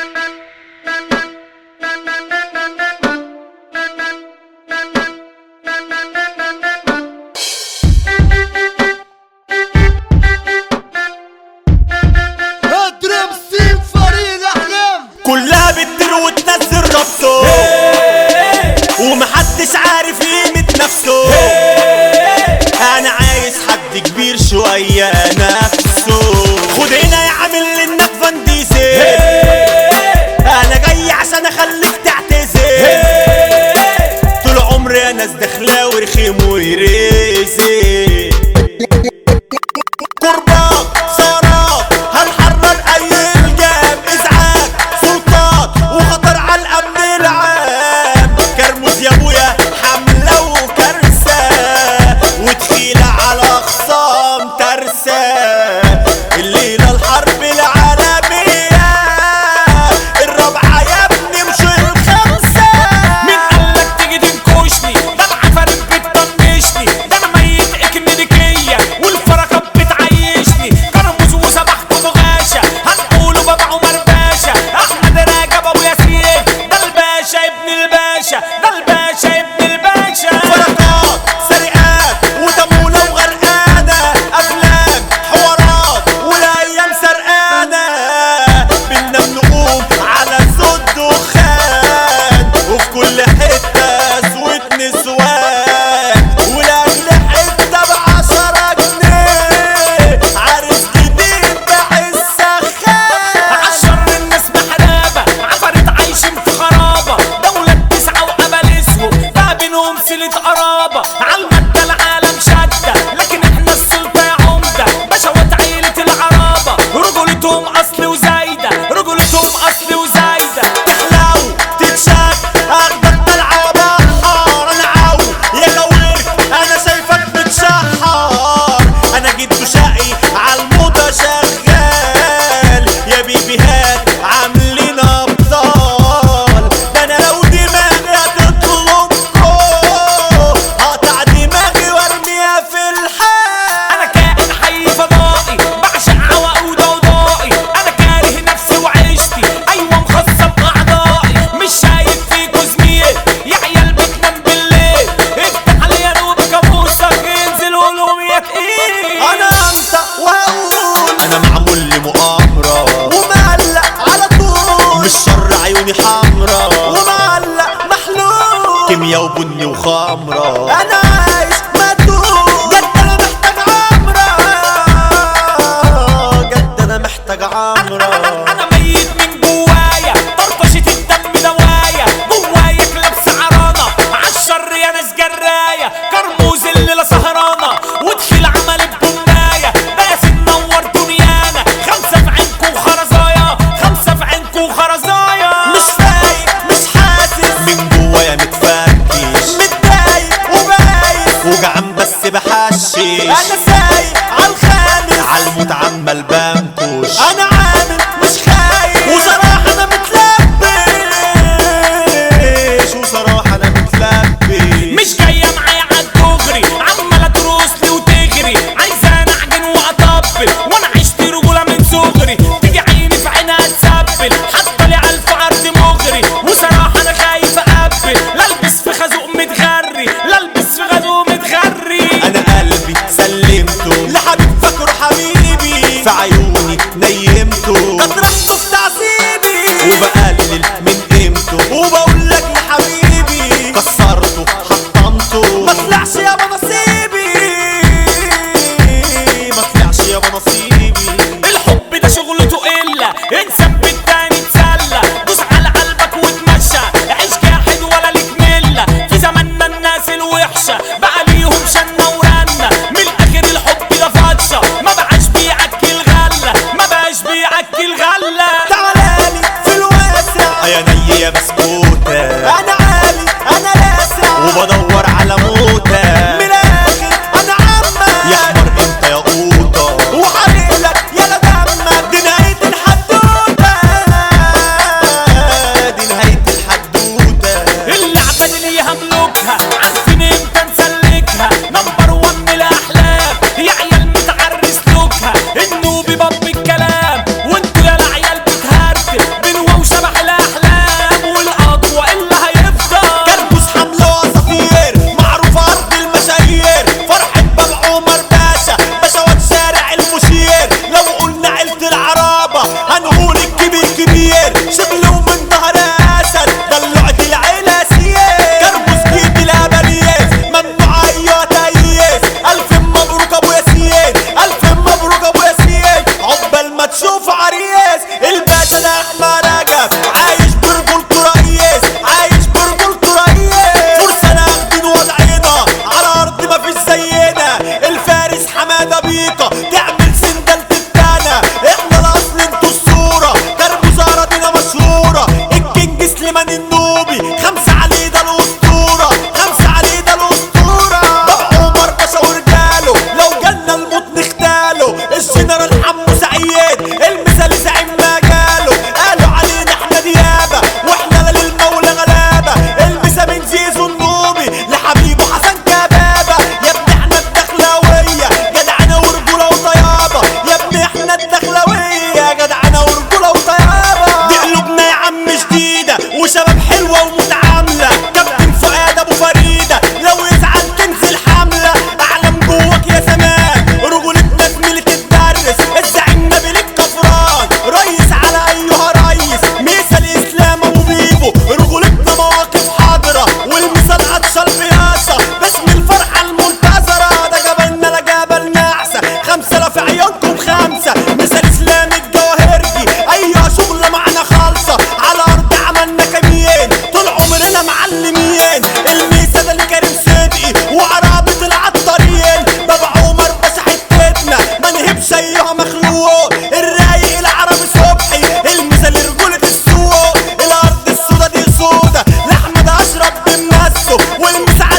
اضرب سيف فريق الاحلام كلها بتطير وتنزل راسه ومحدش عارف قيمة نفسه انا عايز حد كبير شوية نفسه خد هنا يا عامل انك فان ديزل انا جاي عشان اخليك تعتزل طول عمري يا ناس دخلاوي رخيم ويريزي قربات سهرات هنحرر اي الجام ازعاج سلطات وخطر على الامن العام كرموز يا ابويا حمله وكرسه وتخيله على اخصام ترسه الليله الحرب العالميه الرابعه يا ابني مش الخمسه مين قالك تيجي تنكشني ده العفاريت بتطنشني ده انا ميت اكمليكية والفرقة بتعيشني كرموز وسبحكم غاشة هنقوله بابا عمر باشا احمد راجب ابو ياسين ده الباشا ابن الباشا ده الباشا ابن الباشا فرقات سرقات وتمولة وغرقانة أفلام حوارات والأيام سرقانة بدنا بنقوم على صوت دخان وفي كل حتة أسود نسوان ولأجل حتة بعشرة جنيه عرس جديد بحس سخان عشر الناس محرابة عفرت عايشين في خرابة دولة تسعة وقبل اسود بقى بينهم صلة قرابة عالمادة العالم شدة لكن احنا السلطة يا عمدة بشوات عيلة العرابة رجولتهم أصل وزايدة رجولتهم أصل وزايدة تحلو تتشك اخدك طلعه بحار انا عو يا جوير انا شايفك بتشحر انا جيت شقي عالموضة شغال يا بيبيهات عاملين ابطال ده انا لو دماغي هتطلبكم هقطع دماغي وارميها في الحال انا كائن حي فضائي بعشق عوق وضوضائي انا كاره نفسي وعيشتي ايوه مخصب اعضائي مش شايف فيكوا زميل يا عيال بتنام بالليل افتح عليا نوم كابوسك انزل قولهم يا تقيل انا انت وهقول انا معمول لي مؤامرة ومعلق على طول مش شر عيوني حمرا ومعلق محلول كيميا وبني وخمرة انا عايش مدوب جد انا محتاج عمرة جد انا محتاج عمرة انا ميت من جوايا طرطشة الدم دوايا جوايا كلاب سعرانة عالشر يا ناس جراية كرموز الليلة سهرانة ودخل عمل البناية بس نور دنيانا خمسة في عينكو وخرزايا خمسة في عينكو وخرزايا مش فايق مش حاسس من جوايا متفركش متضايق وبايس وجعان بس بحشش انا سايق عالخامس عالموت عمال بنكش انا عامل مش خايف وصراحة انا متلبش وصراحة انا متلبش مش جاية معايا عالدغري عمالة تروسلي وتجري عايزة اعجن واطبل وانا عشت رجولة من صغري تيجي عيني في عينها تسبل حتى لي الف عرض مغري وصراحة انا خايف اقبل لا البس في خازوق متغري لا البس في خازوق متغري انا قلبي سلمته لحبيب فاكره حبيبي في عيوني نيمته كترته في تعذيبي وبقلل من قيمته وبقول لك لحبيبي كسرته حطمته ما طلعش يابا نصيبي ما طلعش يابا نصيبي الحب ده شغلته الا انسان بالتاني اتسلى دوس على قلبك واتمشى عيش جاحد ولا ليك مله في زماننا الناس الوحشه بقى ليهم شنه ورنه من الاخر الحب ده فاتشه ما بقاش بياكل غله ما بقاش بياكل غله تعالالي في الواسع يا ني يا بسكوتة انا عالي انا لاسع وبدور على موتة من الاخر انا عمك يا حمار انت يا قوطة وحريقلك يا لا دمك دي نهاية الحدوتة دي نهاية الحدوتة اللعبة دي ليها ملوكها عارفين امتى نسلكها نمبر وان من الاحلام يا عيال متعرس لوكها النوبي باب الكلام وانتوا يا العيال بتهرتل بنوة وشبح يابا هنقول الكبير كبير شبل ومن ظهر اسد دلعت العيلة سياس كربس جيت الابرياس ممنوع ايوه تايس الف مبروك ابو ياسين الف مبروك ابو ياسين عقبال ما تشوف عريس الباشا ده احمد رجب عايش برجولته ريس عايش برجولته ريس فرصه ناخدين وضعنا على ارض ما فيش زينا الفارس حماده بيكا تعمل سندل تبتانا احنا الاصل انتوا الصوره كربوز اراضينا مشهوره الكينج سليمان النوبي خمسه عليه ده الاسطوره خمسه عليه ده الاسطوره بابا عمر باشا ورجاله لو جالنا الموت نختاله الجنرال حمو سعيد المثال زعيم مجاله قالوا علينا احنا ديابه واحنا للمولى غلابه المسا من زيزو النوبي لحبيبه حسن كبابه يا ابني احنا الدخلاويه جدعانه ورجوله وطيابه يا ابني احنا الدخلاويه جدعانه ورجوله وطيابه دي قلوبنا يا عم شديده وشباب حلوه ومتعامله كابتن فؤاد ابو فريده لو يزعل تنزل حمله اعلم جواك يا زمان رجولتنا زميلة الدرس الزعيم نبيل الكفران ريس على ايها ريس ميسا الاسلام ابو بيبو رجولتنا مواقف حاضره والمثال عطشه القياسه باسم الفرحه المنتظره ده جبلنا لا جبل نعسه خمسه لا في عيونكم خمسه مثال اسلام الجواهرجي ايها شغله معانا خالصه على ارض عملنا كمين طول عمرنا معلمين الميسا ده لكريم صدقي وعرابة العطارين بابا عمر باشا حتتنا ما نهبش ايها مخلوق الرايق العربي صبحي المثال رجولة السوق الارض السودا دي سودا لاحمد اشرف بمسه والمسا